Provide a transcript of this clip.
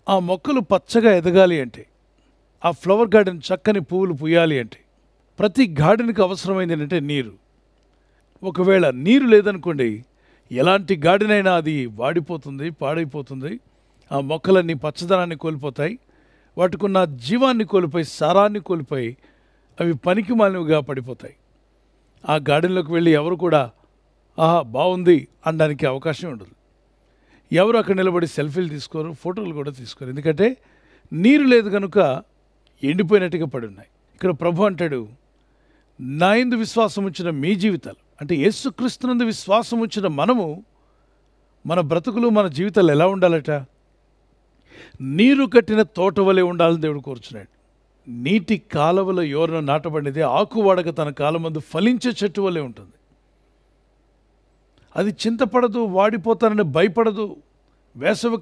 ఆ మొక్కలు పచ్చగా ఎదగాలి అంటే ఆ ఫ్లవర్ గార్డెన్ చక్కని పువ్వులు పూయాలి అంటే ప్రతి గార్డెన్కి అవసరమైంది ఏంటంటే నీరు ఒకవేళ నీరు లేదనుకోండి ఎలాంటి గార్డెన్ అయినా అది వాడిపోతుంది పాడైపోతుంది ఆ మొక్కలన్నీ పచ్చదనాన్ని కోల్పోతాయి వాటికున్న జీవాన్ని కోల్పోయి సారాన్ని కోల్పోయి అవి పనికి మాలినవిగా పడిపోతాయి ఆ గార్డెన్లోకి వెళ్ళి ఎవరు కూడా ఆహా బాగుంది అనడానికి అవకాశం ఉండదు ఎవరు అక్కడ నిలబడి సెల్ఫీలు తీసుకోరు ఫోటోలు కూడా తీసుకోరు ఎందుకంటే నీరు లేదు కనుక ఎండిపోయినట్టుగా పడి ఉన్నాయి ఇక్కడ ప్రభు అంటాడు నా యందు విశ్వాసం ఉంచిన మీ జీవితాలు అంటే యేసుక్రీస్తునందు విశ్వాసం ఉంచిన మనము మన బ్రతుకులు మన జీవితాలు ఎలా ఉండాలట నీరు కట్టిన తోట వలె ఉండాలని దేవుడు కోరుచున్నాడు నీటి కాలవలో ఎవరినో నాటబడినది ఆకువాడక తన కాలమందు ఫలించే చెట్టు వలె ఉంటుంది అది చింతపడదు వాడిపోతానని భయపడదు వేసవి